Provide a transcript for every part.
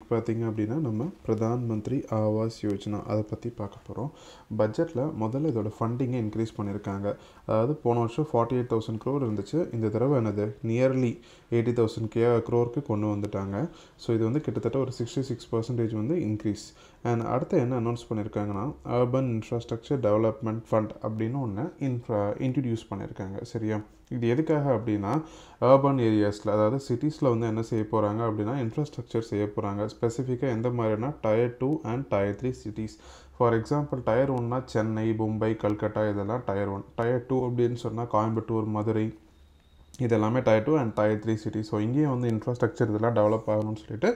பார்த்தீங்க அப்படின்னா நம்ம பிரதான் மந்திரி ஆவாஸ் யோஜனா அதை பற்றி பார்க்க போகிறோம் பட்ஜெட்டில் முதல்ல இதோட ஃபண்டிங்கை இன்க்ரீஸ் பண்ணியிருக்காங்க அதாவது போன வருஷம் ஃபார்ட்டி எயிட் தௌசண்ட் க்ரோர் இருந்துச்சு இந்த தடவை என்னது நியர்லி எயிட்டி தௌசண்ட் கே க்ரோருக்கு கொண்டு வந்துட்டாங்க ஸோ இது வந்து கிட்டத்தட்ட ஒரு சிக்ஸ்டி சிக்ஸ் பர்சன்டேஜ் வந்து இன்க்ரீஸ் அண்ட் அடுத்து என்ன அனௌன்ஸ் பண்ணியிருக்காங்கன்னா அர்பன் இன்ஃப்ராஸ்ட்ரக்சர் டெவலப்மெண்ட் ஃபண்ட் அப்படின்னு ஒன்று இன்ஃப்ரா இன்ட்ரடியூஸ் பண்ணியிருக்காங்க சரியா இது எதுக்காக அப்படின்னா அர்பன் ஏரியாஸில் அதாவது சிட்டிஸில் வந்து என்ன செய்ய போகிறாங்க அப்படின்னா இன்ஃப்ராஸ்ட்ரக்சர் செய்ய போகிறாங்க ஸ்பெசிஃபிக்காக எந்த மாதிரினா tier two and tier three cities for example tier ஒன்னா சென்னை மும்பை கல்கட்டா இதெல்லாம் டயர் ஒன் டயர் டூ அப்படின்னு சொன்னால் கோயம்புத்தூர் மதுரை இது எல்லாமே tier two and tier three city so இங்கேயும் வந்து இன்ஃப்ராஸ்ட்ரக்சர் இதெல்லாம் டெவலப் ஆகணும்னு சொல்லிட்டு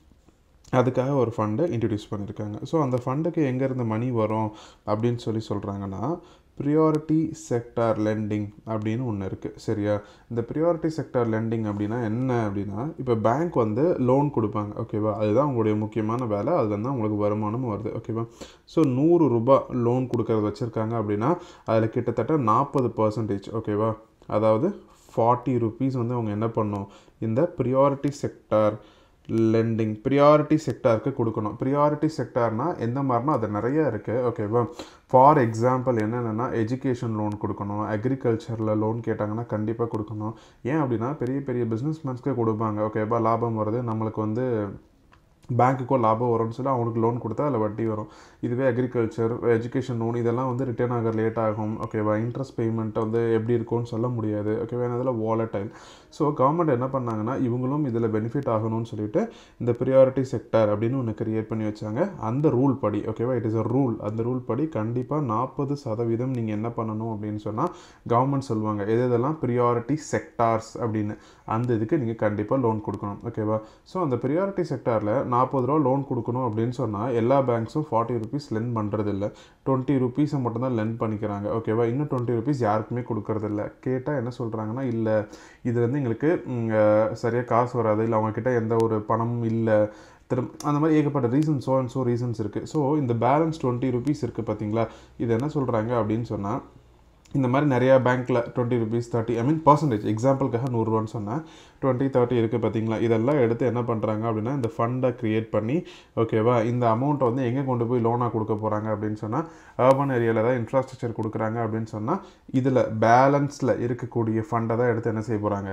அதுக்காக ஒரு ஃபண்டை இன்ட்ரடியூஸ் பண்ணியிருக்காங்க ஸோ அந்த ஃபண்டுக்கு எங்கேருந்து மணி வரும் அப்படின்னு சொல்லி சொல்கிறாங்கன்னா ப்ரியாரிட்டி செக்டார் லெண்டிங் அப்படின்னு ஒன்று இருக்குது சரியா இந்த ப்ரியாரிட்டி செக்டார் லெண்டிங் அப்படின்னா என்ன அப்படின்னா இப்போ பேங்க் வந்து லோன் கொடுப்பாங்க ஓகேவா அதுதான் உங்களுடைய முக்கியமான வேலை அதுலேருந்து உங்களுக்கு வருமானமும் வருது ஓகேவா ஸோ நூறு ரூபாய் லோன் கொடுக்கறது வச்சுருக்காங்க அப்படின்னா அதில் கிட்டத்தட்ட நாற்பது பர்சன்டேஜ் ஓகேவா அதாவது ஃபார்ட்டி ருபீஸ் வந்து அவங்க என்ன பண்ணணும் இந்த ப்ரியாரிட்டி செக்டார் லெண்டிங் ப்ரியாரிட்டி செக்டாருக்கு கொடுக்கணும் ப்ரியாரிட்டி செக்டார்னால் எந்த மாதிரினா அது நிறைய இருக்குது ஓகேவா ஃபார் எக்ஸாம்பிள் என்னென்னா எஜுகேஷன் லோன் கொடுக்கணும் அக்ரிகல்ச்சரில் லோன் கேட்டாங்கன்னா கண்டிப்பாக கொடுக்கணும் ஏன் அப்படின்னா பெரிய பெரிய பிஸ்னஸ் மேன்ஸ்க்கே கொடுப்பாங்க ஓகேவா லாபம் வருது நம்மளுக்கு வந்து பேங்க்குக்கோ லாபம் வரும்னு சொல்லி அவனுக்கு லோன் கொடுத்தா அதில் வட்டி வரும் இதுவே அக்ரிகல்ச்சர் எஜுகேஷன் லோன் இதெல்லாம் வந்து ரிட்டர்ன் ஆக லேட் ஆகும் ஓகேவா இன்ட்ரெஸ்ட் பேமெண்ட் வந்து எப்படி இருக்கும்னு சொல்ல முடியாது ஓகேவா இதில் வாலடைல் ஸோ கவர்மெண்ட் என்ன பண்ணாங்கன்னா இவங்களும் இதில் பெனிஃபிட் ஆகணும்னு சொல்லிட்டு இந்த ப்ரியாரிட்டி செக்டர் அப்படின்னு ஒன்று கிரியேட் பண்ணி வச்சாங்க அந்த ரூல் படி ஓகேவா இட் இஸ் அ ரூல் அந்த ரூல் படி கண்டிப்பாக நாற்பது சதவீதம் நீங்கள் என்ன பண்ணணும் அப்படின்னு சொன்னால் கவர்மெண்ட் சொல்லுவாங்க எது இதெல்லாம் ப்ரியாரிட்டி செக்டார்ஸ் அப்படின்னு அந்த இதுக்கு நீங்கள் கண்டிப்பாக லோன் கொடுக்கணும் ஓகேவா ஸோ அந்த ப்ரியாரிட்டி செக்டாரில் நாற்பது ரூபா லோன் கொடுக்கணும் அப்படின்னு சொன்னால் எல்லா பேங்க்ஸும் ஃபார்ட்டி ருபீஸ் லென் பண்ணுறது இல்லை டுவெண்ட்டி ருபீஸை மட்டும்தான் லென் பண்ணிக்கிறாங்க ஓகேவா இன்னும் டுவெண்ட்டி ருபீஸ் யாருக்குமே கொடுக்கறதில்ல கேட்டால் என்ன சொல்கிறாங்கன்னா இல்லை இது வந்து எங்களுக்கு சரியாக காசு வராது இல்லை அவங்கக்கிட்ட எந்த ஒரு பணமும் இல்லை திரும் அந்த மாதிரி ஏகப்பட்ட reasons so and so reasons இருக்குது ஸோ இந்த பேலன்ஸ் டுவெண்ட்டி ருபீஸ் இருக்குது பார்த்தீங்களா இது என்ன சொல்கிறாங்க அப்படின்னு சொன்னால் இந்த மாதிரி நிறையா பேங்க்கில் twenty rupees thirty I mean percentage எக்ஸாம்பிளுக்காக நூறுரூவான்னு சொன்னேன் டுவெண்ட்டி தேர்ட்டி இருக்குது பார்த்தீங்களா இதெல்லாம் எடுத்து என்ன பண்ணுறாங்க அப்படின்னா இந்த ஃபண்டை க்ரியேட் பண்ணி ஓகேவா இந்த அமௌண்ட்டை வந்து எங்கே கொண்டு போய் லோனாக கொடுக்க போகிறாங்க அப்படின்னு சொன்னால் அர்பன் ஏரியாவில் தான் இன்ஃப்ராஸ்ட்ரக்சர் கொடுக்குறாங்க அப்படின்னு சொன்னால் இதில் பேலன்ஸில் இருக்கக்கூடிய ஃபண்டை தான் எடுத்து என்ன செய்ய போகிறாங்க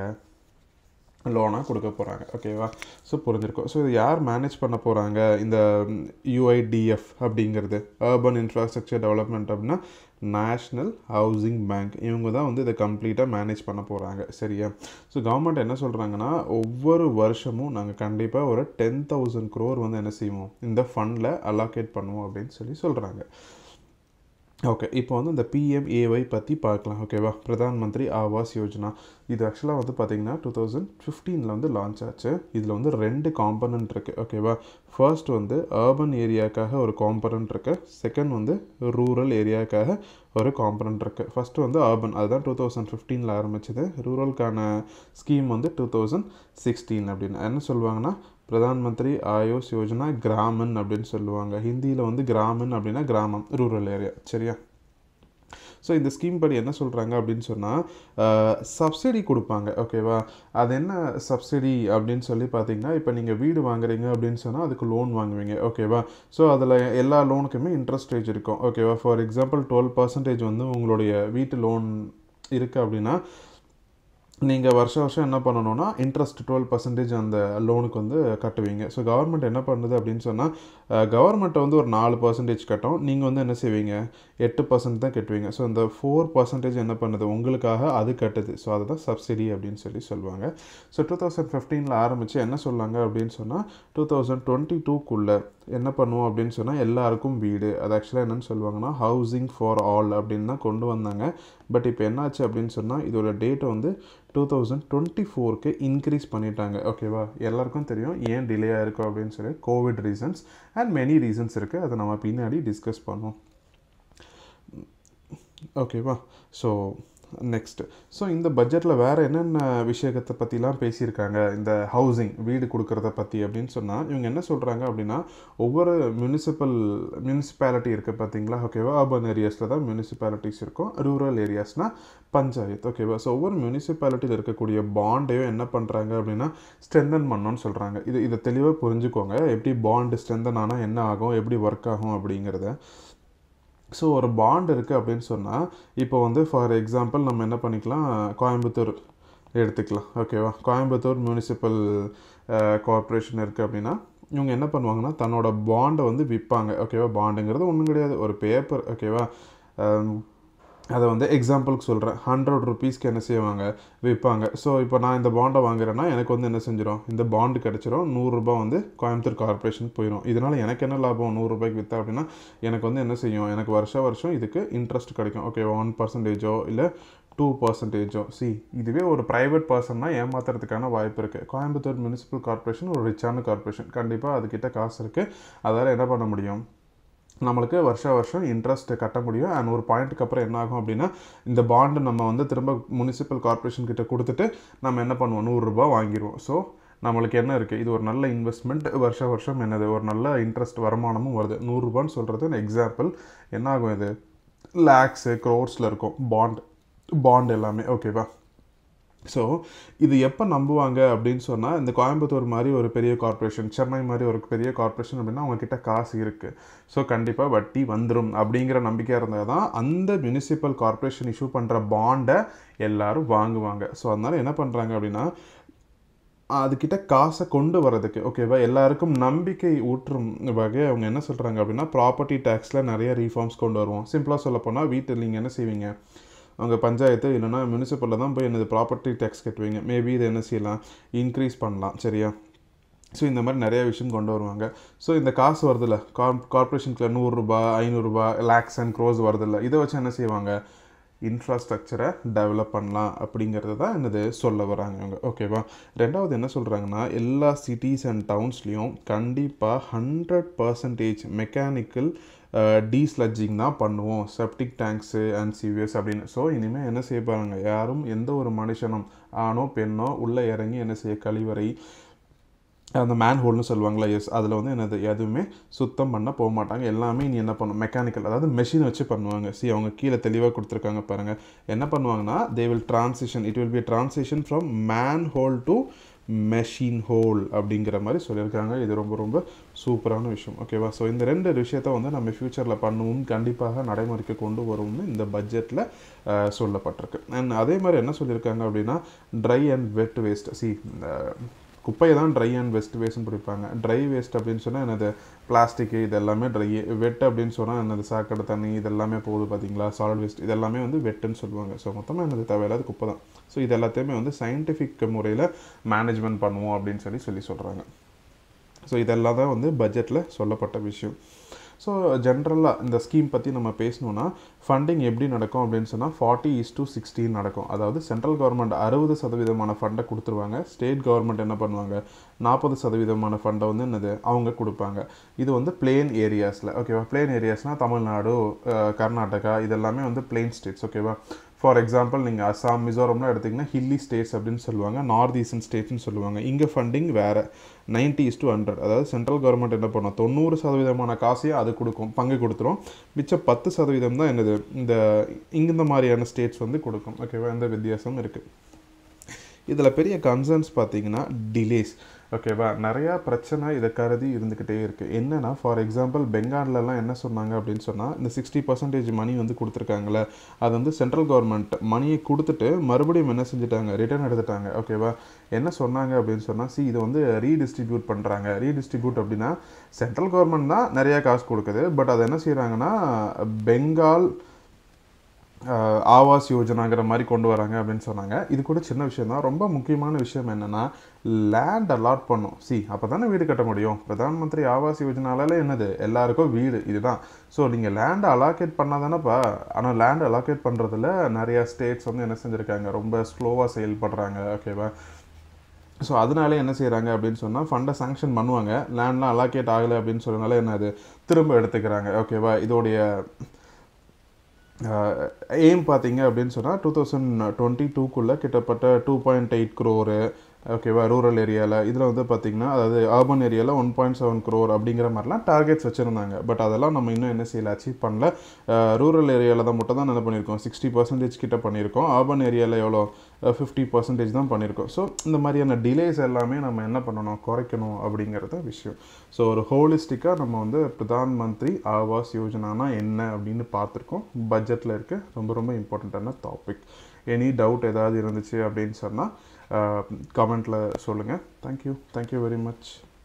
லோனாக கொடுக்க போகிறாங்க ஓகேவா ஸோ புரிஞ்சிருக்கும் ஸோ இது யார் மேனேஜ் பண்ண போகிறாங்க இந்த யூஐடிஎஃப் அப்படிங்கிறது அர்பன் இன்ஃப்ராஸ்ட்ரக்சர் டெவலப்மெண்ட் அப்படின்னா நேஷ்னல் ஹவுசிங் பேங்க் இவங்க தான் வந்து இதை கம்ப்ளீட்டாக மேனேஜ் பண்ண போகிறாங்க சரியா ஸோ கவர்மெண்ட் என்ன சொல்கிறாங்கன்னா ஒவ்வொரு வருஷமும் நாங்கள் கண்டிப்பாக ஒரு டென் தௌசண்ட் க்ரோர் வந்து என்ன செய்வோம் இந்த ஃபண்டில் அலாகேட் பண்ணுவோம் அப்படின்னு சொல்லி சொல்கிறாங்க ஓகே இப்போ வந்து இந்த பிஎம்ஏஒய் பற்றி பார்க்கலாம் ஓகேவா பிரதான் மந்திரி ஆவாஸ் யோஜனா இது ஆக்சுவலாக வந்து பார்த்திங்கன்னா டூ தௌசண்ட் ஃபிஃப்டீனில் வந்து லான்ச் ஆச்சு இதில் வந்து ரெண்டு காம்பனண்ட் இருக்குது ஓகேவா ஃபர்ஸ்ட் வந்து அர்பன் ஏரியாவுக்காக ஒரு காம்பனண்ட் இருக்குது செகண்ட் வந்து ரூரல் ஏரியாவுக்காக ஒரு காம்பனண்ட் இருக்குது ஃபஸ்ட்டு வந்து அர்பன் அதுதான் டூ தௌசண்ட் ஃபிஃப்டீனில் ஆரம்பிச்சது ரூரலுக்கான ஸ்கீம் வந்து டூ தௌசண்ட் சிக்ஸ்டீன் அப்படின்னு என்ன சொல்லுவாங்கன்னா பிரதான் மந்திரி ஆயுஷ் யோஜனா கிராமன் அப்படின்னு சொல்லுவாங்க ஹிந்தியில் வந்து கிராமன் அப்படின்னா கிராமம் ரூரல் ஏரியா சரியா ஸோ இந்த ஸ்கீம் படி என்ன சொல்கிறாங்க அப்படின்னு சொன்னால் சப்சிடி கொடுப்பாங்க ஓகேவா அது என்ன சப்சிடி அப்படின்னு சொல்லி பார்த்தீங்கன்னா இப்போ நீங்கள் வீடு வாங்குறீங்க அப்படின்னு சொன்னால் அதுக்கு லோன் வாங்குவீங்க ஓகேவா ஸோ அதில் எல்லா லோனுக்குமே இன்ட்ரெஸ்ட் ரேட் இருக்கும் ஓகேவா ஃபார் எக்ஸாம்பிள் டுவெல் பர்சன்டேஜ் வந்து உங்களுடைய வீட்டு லோன் இருக்குது அப்படின்னா நீங்கள் வருஷம் வருஷம் என்ன பண்ணணும்னா இன்ட்ரெஸ்ட் டுவெல் பர்சன்டேஜ் அந்த லோனுக்கு வந்து கட்டுவீங்க ஸோ கவர்மெண்ட் என்ன பண்ணுது அப்படின்னு சொன்னால் கவர்மெண்ட்டை வந்து ஒரு நாலு பர்சன்டேஜ் கட்டும் நீங்கள் வந்து என்ன செய்வீங்க எட்டு பர்சன்ட் தான் கட்டுவீங்க ஸோ அந்த ஃபோர் பர்சன்டேஜ் என்ன பண்ணுது உங்களுக்காக அது கட்டுது ஸோ அதுதான் சப்சிடி அப்படின்னு சொல்லி சொல்லுவாங்க ஸோ டூ தௌசண்ட் ஃபிஃப்டீனில் ஆரம்பித்து என்ன சொன்னாங்க அப்படின்னு சொன்னால் டூ தௌசண்ட் டுவெண்ட்டி டூக்குள்ளே என்ன பண்ணுவோம் அப்படின்னு சொன்னால் எல்லாருக்கும் வீடு அது ஆக்சுவலாக என்னென்னு சொல்லுவாங்கன்னா ஹவுசிங் ஃபார் ஆல் அப்படின்னு தான் கொண்டு வந்தாங்க பட் இப்போ என்னாச்சு அப்படின்னு சொன்னால் இதோட டேட்டை வந்து டூ தௌசண்ட் டுவெண்ட்டி ஃபோருக்கு இன்க்ரீஸ் பண்ணிட்டாங்க ஓகேவா எல்லாருக்கும் தெரியும் ஏன் டிலே ஆயிருக்கும் அப்படின்னு சொல்லி Covid reasons and many reasons இருக்குது அதை நம்ம பின்னாடி டிஸ்கஸ் பண்ணுவோம் ஓகேவா ஸோ நெக்ஸ்ட்டு ஸோ இந்த பட்ஜெட்டில் வேறு என்னென்ன விஷயத்தை பற்றிலாம் பேசியிருக்காங்க இந்த ஹவுசிங் வீடு கொடுக்குறத பற்றி அப்படின்னு சொன்னால் இவங்க என்ன சொல்கிறாங்க அப்படின்னா ஒவ்வொரு மியூனிசிபல் மியூனிசிபாலிட்டி இருக்குது பார்த்தீங்களா ஓகேவா அர்பன் ஏரியாஸில் தான் மியூனிசிபாலிட்டிஸ் இருக்கும் ரூரல் ஏரியாஸ்னால் பஞ்சாயத்து ஓகேவா ஸோ ஒவ்வொரு மியூனிசிபாலிட்டியில் இருக்கக்கூடிய பாண்டையும் என்ன பண்ணுறாங்க அப்படின்னா ஸ்ட்ரென்தன் பண்ணணும்னு சொல்கிறாங்க இது இதை தெளிவாக புரிஞ்சுக்கோங்க எப்படி பாண்டு ஸ்ட்ரென்தன் ஆனால் என்ன ஆகும் எப்படி ஒர்க் ஆகும் அப்படிங்கிறத ஸோ ஒரு பாண்ட் இருக்குது அப்படின்னு சொன்னால் இப்போ வந்து ஃபார் எக்ஸாம்பிள் நம்ம என்ன பண்ணிக்கலாம் கோயம்புத்தூர் எடுத்துக்கலாம் ஓகேவா கோயம்புத்தூர் மியூனிசிபல் கார்ப்பரேஷன் இருக்குது அப்படின்னா இவங்க என்ன பண்ணுவாங்கன்னா தன்னோட பாண்டை வந்து விற்பாங்க ஓகேவா பாண்டுங்கிறது ஒன்றும் கிடையாது ஒரு பேப்பர் ஓகேவா அதை வந்து எக்ஸாம்பிளுக்கு சொல்கிறேன் ஹண்ட்ரட் ருபீஸ்க்கு என்ன செய்வாங்க விற்பாங்க ஸோ இப்போ நான் இந்த பாண்டை வாங்குறேன்னா எனக்கு வந்து என்ன செஞ்சிடும் இந்த பாண்டு கிடச்சிரும் நூறுரூபா வந்து கோயம்புத்தூர் கார்பரேஷன் போயிடும் இதனால் எனக்கு என்ன லாபம் நூறுரூபாய்க்கு விற்றா அப்படின்னா எனக்கு வந்து என்ன செய்யும் எனக்கு வருஷம் வருஷம் இதுக்கு இன்ட்ரெஸ்ட் கிடைக்கும் ஓகே ஒன் பர்சன்டேஜோ இல்லை டூ பர்சன்டேஜோ சி இதுவே ஒரு ப்ரைவேட் பர்சன்னா ஏமாத்துறதுக்கான வாய்ப்பு இருக்குது கோயம்புத்தூர் முனிசிபல் கார்பரேஷன் ஒரு ரிச்சான கார்பரேஷன் கண்டிப்பாக அதுக்கிட்ட காசு இருக்குது அதால் என்ன பண்ண முடியும் நம்மளுக்கு வருஷ வருஷம் இன்ட்ரெஸ்ட் கட்ட முடியும் அண்ட் ஒரு பாயிண்ட்டுக்கு அப்புறம் என்ன ஆகும் அப்படின்னா இந்த பாண்டு நம்ம வந்து திரும்ப முனிசிபல் கார்பரேஷன் கிட்ட கொடுத்துட்டு நம்ம என்ன பண்ணுவோம் நூறுரூபா வாங்கிடுவோம் ஸோ நம்மளுக்கு என்ன இருக்குது இது ஒரு நல்ல இன்வெஸ்ட்மெண்ட் வருஷ வருஷம் என்னது ஒரு நல்ல இன்ட்ரெஸ்ட் வருமானமும் வருது நூறுரூபான்னு சொல்கிறது எக்ஸாம்பிள் என்ன ஆகும் இது லேக்ஸு க்ரோர்ஸில் இருக்கும் பாண்ட் பாண்ட் எல்லாமே ஓகேவா ஸோ இது எப்போ நம்புவாங்க அப்படின்னு சொன்னால் இந்த கோயம்புத்தூர் மாதிரி ஒரு பெரிய கார்ப்பரேஷன் சென்னை மாதிரி ஒரு பெரிய கார்ப்பரேஷன் அப்படின்னா அவங்கக்கிட்ட காசு இருக்குது ஸோ கண்டிப்பாக வட்டி வந்துடும் அப்படிங்கிற நம்பிக்கையாக இருந்தால் தான் அந்த முனிசிபல் கார்ப்பரேஷன் இஷ்யூ பண்ணுற பாண்டை எல்லாரும் வாங்குவாங்க ஸோ அதனால் என்ன பண்ணுறாங்க அப்படின்னா அதுக்கிட்ட காசை கொண்டு வரதுக்கு ஓகேவா எல்லாருக்கும் நம்பிக்கை ஊற்றும் வகை அவங்க என்ன சொல்கிறாங்க அப்படின்னா ப்ராப்பர்ட்டி டேக்ஸில் நிறைய ரீஃபார்ம்ஸ் கொண்டு வருவோம் சிம்பிளாக சொல்ல போனால் வீட்டில் நீங்கள் என்ன செய்வீங்க அவங்க பஞ்சாயத்து இல்லைனா முனிசிபலில் தான் போய் என்னது ப்ராப்பர்ட்டி டேக்ஸ் கட்டுவீங்க மேபி இதை என்ன செய்யலாம் இன்க்ரீஸ் பண்ணலாம் சரியா ஸோ இந்த மாதிரி நிறைய விஷயம் கொண்டு வருவாங்க ஸோ இந்த காசு வருதில்ல கார் கார்பரேஷனுக்குள்ள நூறுரூபா ஐநூறுரூபா லேக்ஸ் அண்ட் க்ரோஸ் வருதில்ல இதை வச்சு என்ன செய்வாங்க இன்ஃப்ராஸ்ட்ரக்சரை டெவலப் பண்ணலாம் அப்படிங்கிறது தான் என்னது சொல்ல வராங்க அவங்க ஓகேவா ரெண்டாவது என்ன சொல்கிறாங்கன்னா எல்லா சிட்டிஸ் அண்ட் டவுன்ஸ்லேயும் கண்டிப்பாக ஹண்ட்ரட் பர்சன்டேஜ் மெக்கானிக்கல் டீஸ்லட்ஜிங் தான் பண்ணுவோம் செப்டிக் டேங்க்ஸு அண்ட் சிவியர்ஸ் அப்படின்னு ஸோ இனிமேல் என்ன செய்ய போகிறாங்க யாரும் எந்த ஒரு மனுஷனும் ஆணோ பெண்ணோ உள்ளே இறங்கி என்ன செய்ய கழிவறை அந்த மேன் ஹோல்னு சொல்லுவாங்களா எஸ் அதில் வந்து என்னது எதுவுமே சுத்தம் பண்ண போக மாட்டாங்க எல்லாமே நீ என்ன பண்ணும் மெக்கானிக்கல் அதாவது மெஷின் வச்சு பண்ணுவாங்க சி அவங்க கீழே தெளிவாக கொடுத்துருக்காங்க பாருங்கள் என்ன பண்ணுவாங்கன்னா they will transition it will be transition from man hole to machine hole அப்படிங்கிற மாதிரி சொல்லியிருக்காங்க இது ரொம்ப ரொம்ப சூப்பரான விஷயம் ஓகேவா ஸோ இந்த ரெண்டு விஷயத்த வந்து நம்ம ஃப்யூச்சரில் பண்ணுவோம் கண்டிப்பாக நடைமுறைக்கு கொண்டு வருவோம்னு இந்த பட்ஜெட்டில் சொல்லப்பட்டிருக்கு அண்ட் அதே மாதிரி என்ன சொல்லியிருக்காங்க அப்படின்னா ட்ரை அண்ட் வெட் வேஸ்ட் சி குப்பையை தான் ட்ரை அண்ட் வெஸ்ட் வேஸ்ட்னு பிடிப்பாங்க ட்ரை வேஸ்ட் அப்படின்னு சொன்னால் என்னது பிளாஸ்டிக்கு இது எல்லாமே ட்ரை வெட் அப்படின்னு சொன்னால் என்னது சாக்கடை தண்ணி இது எல்லாமே போகுது பார்த்தீங்களா சாலிட் வேஸ்ட் இது எல்லாமே வந்து வெட்டுன்னு சொல்லுவாங்க ஸோ மொத்தமாக என்னது தேவையில்லாத குப்பை தான் ஸோ இது எல்லாத்தையுமே வந்து சயின்டிஃபிக் முறையில் மேனேஜ்மெண்ட் பண்ணுவோம் அப்படின்னு சொல்லி சொல்லி சொல்கிறாங்க ஸோ இதெல்லாம் தான் வந்து பட்ஜெட்டில் சொல்லப்பட்ட விஷயம் ஸோ ஜென்ரலாக இந்த ஸ்கீம் பற்றி நம்ம பேசணுன்னா ஃபண்டிங் எப்படி நடக்கும் அப்படின்னு சொன்னால் ஃபார்ட்டி இஸ் டு சிக்ஸ்டீன் நடக்கும் அதாவது சென்ட்ரல் கவர்மெண்ட் அறுபது சதவீதமான ஃபண்டை கொடுத்துருவாங்க ஸ்டேட் கவர்மெண்ட் என்ன பண்ணுவாங்க நாற்பது சதவீதமான ஃபண்டை வந்து என்னது அவங்க கொடுப்பாங்க இது வந்து பிளேன் ஏரியாஸில் ஓகேவா பிளேன் ஏரியாஸ்னால் தமிழ்நாடு கர்நாடகா இதெல்லாமே வந்து பிளெயின் ஸ்டேட்ஸ் ஓகேவா ஃபார் எக்ஸாம்பிள் நீங்கள் அசாம் மிசோரம்லாம் எடுத்திங்கன்னா ஹில்லி ஸ்டேட்ஸ் அப்படின்னு சொல்லுவாங்க நார்த் ஈஸ்டர்ன் ஸ்டேட்ஸ்னு சொல்லுவாங்க இங்கே ஃபண்டிங் வேறு நைன்ட்டி இஸ் டு ஹண்ட்ரட் அதாவது சென்ட்ரல் கவர்மெண்ட் என்ன பண்ணும் தொண்ணூறு சதவீதமான காசையும் அது கொடுக்கும் பங்கு கொடுத்துரும் மிச்சம் பத்து சதவீதம் தான் என்னது இந்த இந்த மாதிரியான ஸ்டேட்ஸ் வந்து கொடுக்கும் ஓகேவா இந்த வித்தியாசம் இருக்குது இதில் பெரிய கன்சர்ன்ஸ் பார்த்தீங்கன்னா டிலேஸ் ஓகேவா நிறையா பிரச்சனை இதை கருதி இருந்துக்கிட்டே இருக்குது என்னென்னா ஃபார் எக்ஸாம்பிள் பெங்கால்லலாம் என்ன சொன்னாங்க அப்படின்னு சொன்னால் இந்த சிக்ஸ்டி பர்சன்டேஜ் மணி வந்து கொடுத்துருக்காங்களே அது வந்து சென்ட்ரல் கவர்மெண்ட் மணியை கொடுத்துட்டு மறுபடியும் என்ன செஞ்சுட்டாங்க ரிட்டர்ன் எடுத்துட்டாங்க ஓகேவா என்ன சொன்னாங்க அப்படின்னு சொன்னால் சி இதை வந்து ரீடிஸ்ட்ரிபியூட் பண்ணுறாங்க ரீடிஸ்ட்ரிபியூட் அப்படின்னா சென்ட்ரல் கவர்மெண்ட் தான் நிறையா காசு கொடுக்குது பட் அதை என்ன செய்கிறாங்கன்னா பெங்கால் ஆவாஸ் யோஜனாங்கிற மாதிரி கொண்டு வராங்க அப்படின்னு சொன்னாங்க இது கூட சின்ன விஷயம் தான் ரொம்ப முக்கியமான விஷயம் என்னென்னா லேண்ட் அலாட் பண்ணும் சி அப்போ தானே வீடு கட்ட முடியும் பிரதான் மந்திரி ஆவாஸ் யோஜனால என்னது எல்லாருக்கும் வீடு இதுதான் ஸோ நீங்கள் லேண்டை அலாக்கேட் பண்ணால் தானேப்பா ஆனால் லேண்ட் அலாக்கேட் பண்ணுறதுல நிறையா ஸ்டேட்ஸ் வந்து என்ன செஞ்சுருக்காங்க ரொம்ப ஸ்லோவாக செயல்படுறாங்க ஓகேவா ஸோ அதனால என்ன செய்கிறாங்க அப்படின்னு சொன்னால் ஃபண்டை சாங்ஷன் பண்ணுவாங்க லேண்ட்லாம் அலாக்கேட் ஆகலை அப்படின்னு சொன்னனால என்னது திரும்ப எடுத்துக்கிறாங்க ஓகேவா இதோடைய எய்ம் பார்த்தீங்க அப்படின்னு சொன்னால் டூ தௌசண்ட் டுவெண்ட்டி டூக்குள்ளே கிட்டத்தட்ட டூ பாயிண்ட் எயிட் க்ரோரு ஓகேவா ரூரல் ஏரியாவில் இதில் வந்து பார்த்திங்கன்னா அதாவது அர்பன் ஏரியாவில் ஒன் பாயிண்ட் செவன் க்ரோர் அப்படிங்கிற மாதிரிலாம் டார்கெட்ஸ் வச்சுருந்தாங்க பட் அதெல்லாம் நம்ம இன்னும் என்ன செய்யல அச்சீவ் பண்ணல ரூரல் ஏரியாவில் தான் மட்டும் தான் என்ன பண்ணியிருக்கோம் சிக்ஸ்டி பர்சன்டேஜ் கிட்ட பண்ணியிருக்கோம் அர்பன் ஏரியாவில் எவ்வளோ ஃபிஃப்டி பர்சன்டேஜ் தான் பண்ணியிருக்கோம் ஸோ இந்த மாதிரியான டிலேஸ் எல்லாமே நம்ம என்ன பண்ணணும் குறைக்கணும் அப்படிங்கிறது விஷயம் ஸோ ஒரு ஹோலிஸ்டிக்காக நம்ம வந்து பிரதான் மந்திரி ஆவாஸ் யோஜனானா என்ன அப்படின்னு பார்த்துருக்கோம் பட்ஜெட்டில் இருக்க ரொம்ப ரொம்ப இம்பார்ட்டண்ட்டான டாபிக் எனி டவுட் ஏதாவது இருந்துச்சு அப்படின்னு சொன்னால் கமெண்ட்டில் சொல்லுங்கள் தேங்க்யூ தேங்க்யூ வெரி மச்